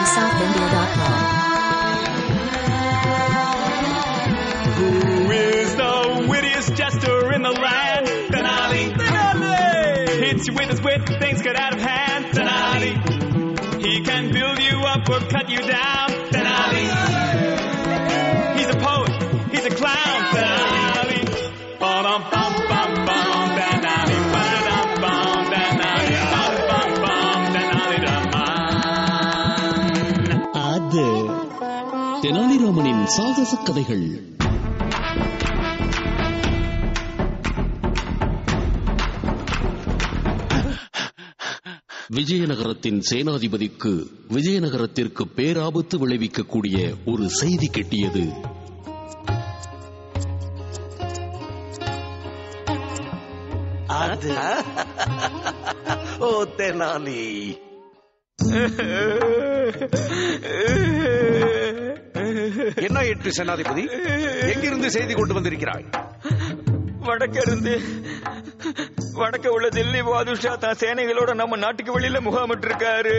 SouthIndia.com. Who is the wittiest jester in the land? Denali. Denali. Hits you with his wit, things get out of hand. Denali. He can build you up or cut you down. Denali. He's a poet. He's a clown. Denali. Ba-dum, bum, bum, bum. Denali. Ba-dum, bum. Denali. Bum, bum, bum. Denali. Dum. அது தெனாலிராமனின் சாகச கதைகள் விஜயநகரத்தின் சேனாதிபதிக்கு விஜயநகரத்திற்கு பேராபத்து விளைவிக்கக்கூடிய ஒரு செய்தி கிட்டியது அது ஓ தெனாலி என்ன எட்டு சேனாதிபதி எங்கிருந்து செய்தி கொண்டு வந்திருக்கிறாய் வடக்கிருந்து வடக்க உள்ள தில்லி பாதுஷா தான் சேனைகளோட நம்ம நாட்டுக்கு வெளியில முகாமிட்டிருக்காரு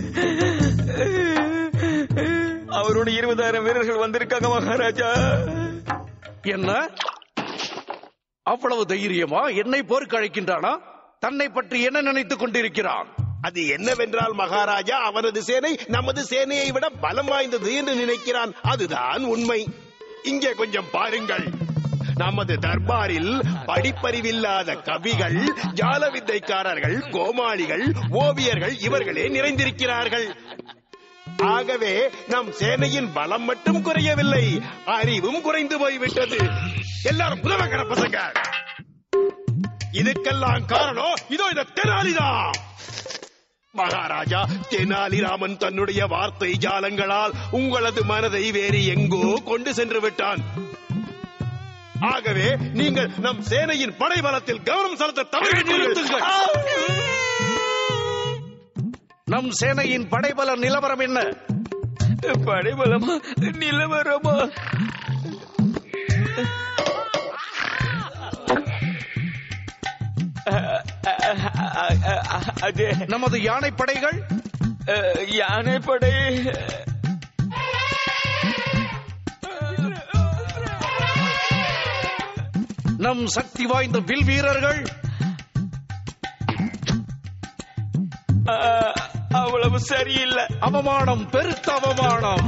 அவரோட இருபதாயிரம் வீரர்கள் வந்திருக்காங்க மகாராஜா என்ன அவ்வளவு தைரியமா என்னை போருக்கு அழைக்கின்றானா தன்னை பற்றி என்ன நினைத்துக் கொண்டிருக்கிறான் அது என்னவென்றால் மகாராஜா அவனது சேனை நமது சேனையை விட பலம் வாய்ந்தது என்று நினைக்கிறான் அதுதான் உண்மை இங்கே கொஞ்சம் பாருங்கள் நமது தர்பாரில் படிப்பறிவில்லாத கவிகள் ஜால வித்தைக்காரர்கள் கோமாளிகள் ஓவியர்கள் இவர்களே நிறைந்திருக்கிறார்கள் ஆகவே நம் சேனையின் பலம் மட்டும் குறையவில்லை அறிவும் குறைந்து போய்விட்டது எல்லாரும் புதவக்கட பசங்க இதுக்கெல்லாம் காரணம் இதோ இந்த தெனாலிதான் மகாராஜா தெனாலிராமன் தன்னுடைய வார்த்தை ஜாலங்களால் உங்களது மனதை வேறு எங்கோ கொண்டு சென்று விட்டான் ஆகவே நீங்கள் நம் சேனையின் படைபலத்தில் கவனம் செலுத்த தவறிவிட்டீர்கள் நம் சேனையின் படைபல நிலவரம் என்ன படைபலமா நிலவரமா அது நமது யானை படைகள் அஹ், யானைப்படை நம் சக்தி வாய்ந்த வில் வீரர்கள் அஹ், அவ்வளவு சரியில்லை அவமானம் பெருத்த அவமானம்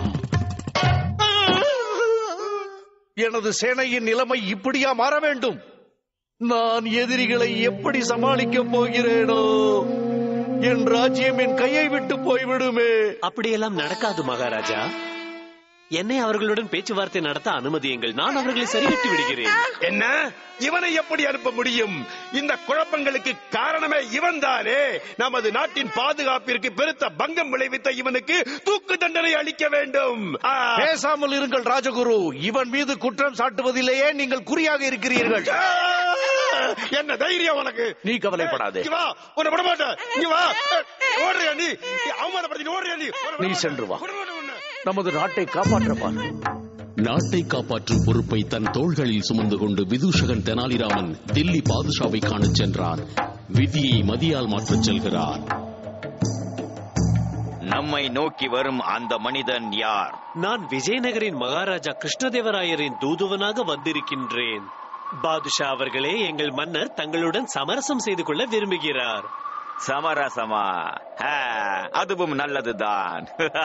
எனது சேனையின் நிலைமை இப்படியா மாற வேண்டும் நான் எதிரிகளை எப்படி சமாளிக்கப் போகிறேனோ என் ராஜ்யம் என் கையை விட்டு போய்விடுமே அப்படியெல்லாம் நடக்காது மகாராஜா என்னை அவர்களுடன் பேச்சுவார்த்தை நடத்த அனுமதியுங்கள் நான் அவர்களை சரிகட்டி விடுகிறேன் என்ன இவனை எப்படி அனுப்ப முடியும் இந்த குழப்பங்களுக்கு காரணமே இவன்தானே நமது நாட்டின் பாதுகாப்பிற்கு பெருத்த பங்கம் விளைவித்த இவனுக்கு தூக்கு தண்டனை அளிக்க வேண்டும் ஆ. பேசாமல் இருங்கள் ராஜகுரு இவன் மீது குற்றம் சாட்டுவதிலேயே நீங்கள் குறியாக இருக்கிறீர்கள் ஆ! என்ன தைரியம் உனக்கு நீ கவலைப்படாதே இங்க வா உன்னை விட மாட்டேன் இங்க வா ஓடுறியா நீ அவமானப்படுத்தி ஓடுறியா நீ உன்னை விட நீ மாட்டேன். சென்று வா. விட மாட்டேன் உன்னை. நமது நாட்டை காப்பாற்றப்பார் நாட்டை காப்பாற்றும் பொறுப்பை தன் தோள்களில் சுமந்து கொண்டு விதூஷகன் தெனாலிராமன் தில்லி பாதுஷாவை காணச் சென்றார் விதியை மதியால் மாற்றச் செல்கிறார் நம்மை நோக்கி வரும் அந்த மனிதன் யார் நான் விஜயநகரின் மகாராஜா கிருஷ்ணதேவராயரின் தூதுவனாக வந்திருக்கின்றேன் பாதுஷா அவர்களே எங்கள் மன்னர் தங்களுடன் சமரசம் செய்து கொள்ள விரும்புகிறார் சமரசமா ஹா, அதுவும் நல்லதுதான்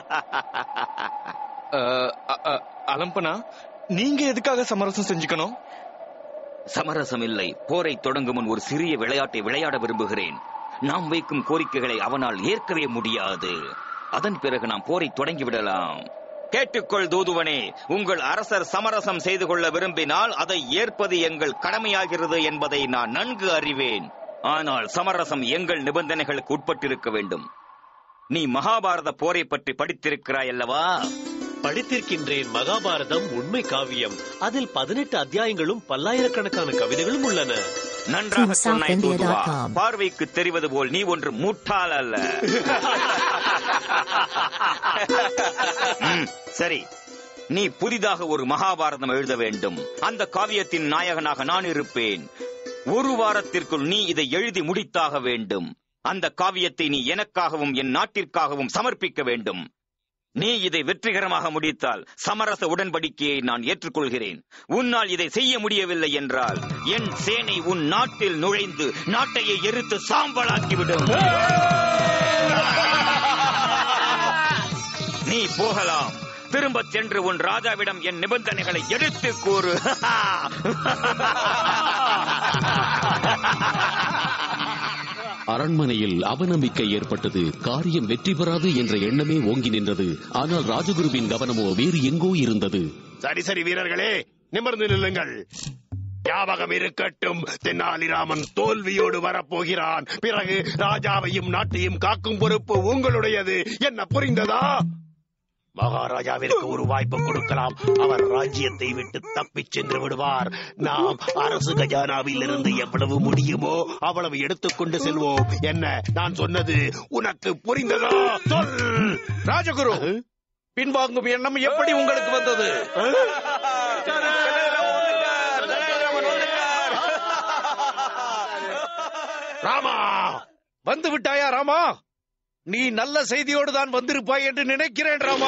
அலம்பனா நீங்க எதுக்காக சமரசம் செஞ்சுக்கணும் சமரசம் இல்லை போரை தொடங்கும் முன் ஒரு சிறிய விளையாட்டை விளையாட விரும்புகிறேன் நாம் வைக்கும் கோரிக்கைகளை அவனால் ஏற்கவே முடியாது அதன் பிறகு நாம் போரை தொடங்கிவிடலாம் கேட்டுக்கொள் தூதுவனே உங்கள் அரசர் சமரசம் செய்து கொள்ள விரும்பினால் அதை ஏற்பது எங்கள் கடமையாகிறது என்பதை நான் நன்கு அறிவேன் ஆனால் சமரசம் எங்கள் நிபந்தனைகளுக்கு உட்பட்டிருக்க வேண்டும் நீ மகாபாரத போரை பற்றி படித்திருக்கிறாய் அல்லவா படித்திருக்கின்றேன் மகாபாரதம் உண்மை காவியம் அதில் பதினெட்டு அத்தியாயங்களும் பல்லாயிரக்கணக்கான கவிதைகளும் உள்ளன நன்றாக From சொன்னாய் தூதுவா. southindia.com. பார்வைக்கு தெரிவது போல் நீ ஒன்று முட்டாள் அல்ல ம், சரி நீ புதிதாக ஒரு மகாபாரதம் எழுத வேண்டும் அந்த காவியத்தின் நாயகனாக நான் இருப்பேன் ஒரு வாரத்திற்குள் நீ இதை எழுதி முடித்தாக வேண்டும் அந்த காவியத்தை நீ எனக்காகவும் என் நாட்டிற்காகவும் சமர்ப்பிக்க வேண்டும் நீ இதை வெற்றிகரமாக முடித்தால் சமரச உடன்படிக்கையை நான் ஏற்றுக்கொள்கிறேன் உன்னால் இதை செய்ய முடியவில்லை என்றால் என் சேனை உன் நாட்டில் நுழைந்து நாட்டையே எரித்து சாம்பலாக்கிவிடும் நீ போகலாம் திரும்பச் சென்று உன் ராஜாவிடம் என் நிபந்தனைகளை எடுத்து கூறு அரண்மனையில் அவநம்பிக்கை ஏற்பட்டது காரியம் வெற்றி பெறாது என்ற எண்ணமே ஓங்கி நின்றது ஆனால் ராஜகுருவின் கவனமோ வேறு எங்கோ இருந்தது சரி சரி வீரர்களே நிமிர்ந்து நில்லுங்கள் ஞாபகம் இருக்கட்டும் தென்னாலிராமன் தோல்வியோடு வரப்போகிறான் பிறகு ராஜாவையும் நாட்டையும் காக்கும் பொறுப்பு உங்களுடையது என்ன புரிந்ததா மகாராஜாவிற்கு ஒரு வாய்ப்பு கொடுக்கலாம் அவர் ராஜ்யத்தை விட்டு தப்பிச் சென்று விடுவார் நாம் அரசு கஜானாவில் இருந்து எவ்வளவு முடியுமோ அவ்வளவு எடுத்துக்கொண்டு செல்வோம் என்ன நான் சொன்னது உனக்கு புரிந்ததா சொல் ராஜகுரு பின்வாங்கும் எண்ணம் எப்படி உங்களுக்கு வந்தது ராமா வந்து விட்டாயா ராமா நீ நல்ல செய்தியோடு தான் வந்திருப்பாய் என்று நினைக்கிறேன் ராமா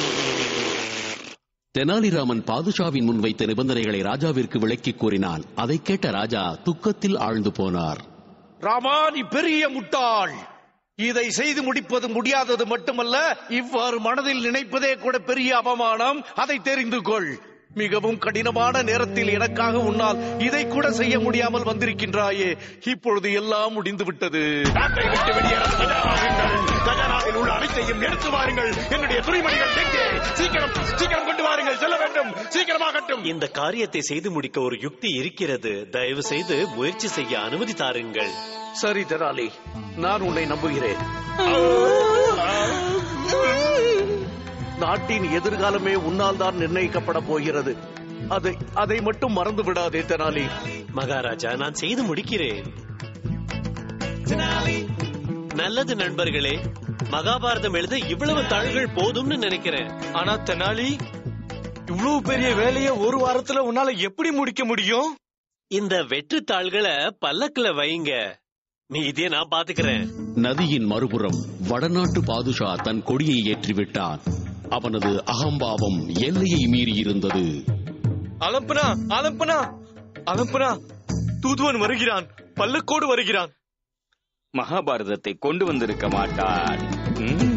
தெனாலிராமன் பாதுஷாவின் முன்வைத்த நிபந்தனைகளை ராஜாவிற்கு விளக்கிக் கூறினான் அதைக் கேட்ட ராஜா துக்கத்தில் ஆழ்ந்து போனார் ராமா நீ பெரிய முட்டாள் இதை செய்து முடிப்பது முடியாதது மட்டுமல்ல இவ்வாறு மனதில் நினைப்பதே கூட பெரிய அவமானம் அதை தெரிந்து கொள் மிகவும் கடினமான நேரத்தில் எனக்காக உன்னால் இதை கூட செய்ய முடியாமல் வந்திருக்கின்றாயே இப்பொழுது எல்லாம் முடிந்து விட்டது நாட்டை விட்டு வெளியேற தயாராகுங்கள். கஜானாவில் உள்ள அனைத்தையும் எடுத்து வாருங்கள் என்னுடைய துணிமணிகள் எங்கே சீக்கிரம் சீக்கிரம் கொண்டு வாருங்கள் செல்ல வேண்டும் சீக்கிரமாகட்டும் இந்த காரியத்தை செய்து முடிக்க ஒரு யுக்தி இருக்கிறது தயவு செய்து முயற்சி செய்ய அனுமதி தாருங்கள் சரி தெனாலி நான் உன்னை நம்புகிறேன் நாட்டின் எதிர்காலமே உன்னால் தான் நிர்ணயிக்கப்பட போகிறது அதை அதை மட்டும் மறந்து விடாதே தெனாலி மகாராஜா நான் செய்து முடிக்கிறேன் நல்லது நண்பர்களே மகாபாரதம் எழுத இவ்வளவு தாள்கள் போதும்னு நினைக்கிறேன் ஆனா தெனாலி இவ்வளவு பெரிய வேலைய ஒரு வாரத்துல உன்னால எப்படி முடிக்க முடியும் இந்த வெற்று தாள்களை பல்லக்குல வைங்க நீ இதே நான் பாத்துக்கிறேன் நதியின் மறுபுறம் வடநாட்டு பாதுஷா தன் கொடியை ஏற்றிவிட்டான் அவனது அகம்பாவம் எல்லையை மீறியிருந்தது அலம்பனா அலம்பனா அலம்பனா தூதுவன் வருகிறான் பல்லக்கோடு வருகிறான் மகாபாரதத்தை கொண்டு வந்திருக்க மாட்டான் ம்?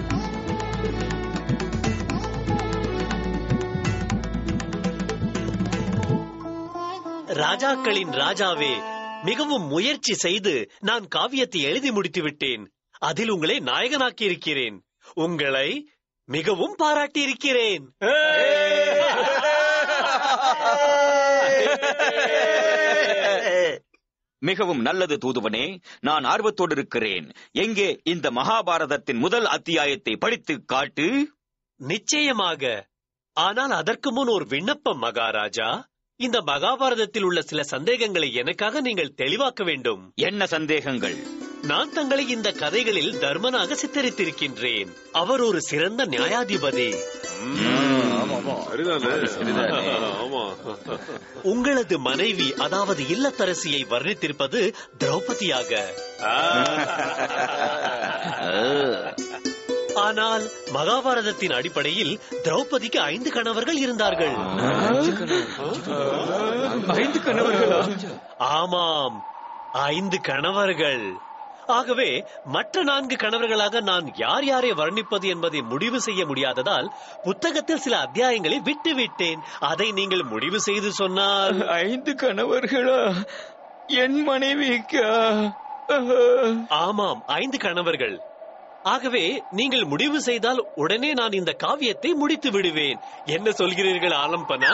ராஜாக்களின் ராஜாவே மிகவும் முயற்சி செய்து நான் காவியத்தை எழுதி முடித்து விட்டேன் அதில் உங்களை நாயகனாக்கி இருக்கிறேன் உங்களை மிகவும் பாராட்டி இருக்கிறேன் மிகவும் நல்லது தூதுவனே நான் ஆர்வத்தோடு இருக்கிறேன் எங்கே இந்த மகாபாரதத்தின் முதல் அத்தியாயத்தை படித்து காட்டு நிச்சயமாக ஆனால் அதற்கு முன் ஒரு விண்ணப்பம் மகாராஜா இந்த மகாபாரதத்தில் உள்ள சில சந்தேகங்களை எனக்காக நீங்கள் தெளிவாக்க வேண்டும் என்ன சந்தேகங்கள் நான் தங்களை இந்த கதைகளில் தர்மனாக சித்தரித்திருக்கின்றேன் அவர் ஒரு சிறந்த நியாயாதிபதி உங்களது மனைவி அதாவது இல்லத்தரசியை வர்ணித்திருப்பது திரௌபதியாக ஆனால் மகாபாரதத்தின் அடிப்படையில் திரௌபதிக்கு ஐந்து கணவர்கள் இருந்தார்கள் ஐந்து கணவர்களா ஆமாம் ஐந்து கணவர்கள் ஆகவே மற்ற நான்கு கணவர்களாக நான் யார் யாரை வர்ணிப்பது என்பதை முடிவு செய்ய முடியாததால் புத்தகத்தில் சில அத்தியாயங்களை விட்டு விட்டேன் அதை நீங்கள் முடிவு செய்து சொன்னால் ஐந்து கணவர்களா என் மனைவிக்கா ஆமாம் ஐந்து கணவர்கள் ஆகவே நீங்கள் முடிவு செய்தால் உடனே நான் இந்த காவியத்தை முடித்து விடுவேன் என்ன சொல்கிறீர்கள் ஆலம்பனா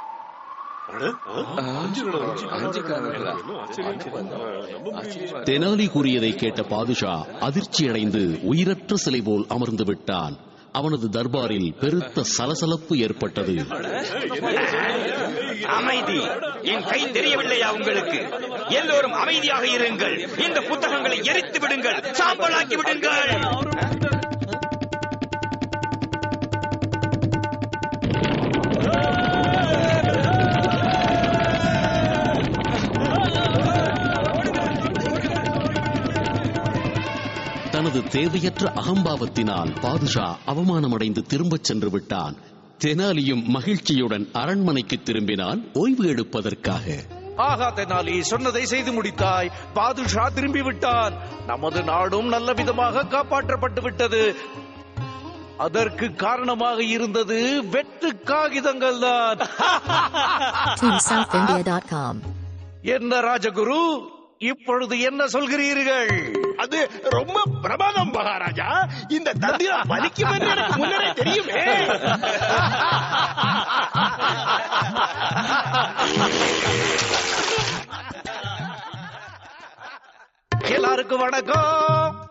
தெனாலி கூறியதை கேட்ட பாதுஷா அதிர்ச்சியடைந்து உயிரற்ற சிலை போல் அமர்ந்து விட்டான் அவனது தர்பாரில் பெருத்த சலசலப்பு ஏற்பட்டது அமைதி என் கை தெரியவில்லையா உங்களுக்கு எல்லோரும் அமைதியாக இருங்கள் இந்த புத்தகங்களை எரித்து விடுங்கள் சாம்பலாக்கி விடுங்கள் தன் தனது தேவையற்ற அகம்பாவத்தினால் பாதுஷா அவமானமடைந்து திரும்பச் சென்று விட்டான் தெனாலியும் மகிழ்ச்சியுடன் அரண்மனைக்கு திரும்பினான் ஓய்வு எடுப்பதற்காக ஆகா தெனாலி சொன்னதை செய்து முடித்தாய் பாதுஷா திரும்பி விட்டான் நமது நாடும் நல்ல விதமாக காப்பாற்றப்பட்டு விட்டது அதற்கு காரணமாக இருந்தது வெட்டு காகிதங்கள் தான் TeamSouthIndia.com. என்ன ராஜகுரு இப்பொழுது என்ன சொல்கிறீர்கள் அது ரொம்ப பிரமாதம் மகாராஜா இந்த தந்திரம் பலிக்கும் என்று எனக்கு முன்னரே தெரியுமே எல்லாருக்கும் வணக்கம்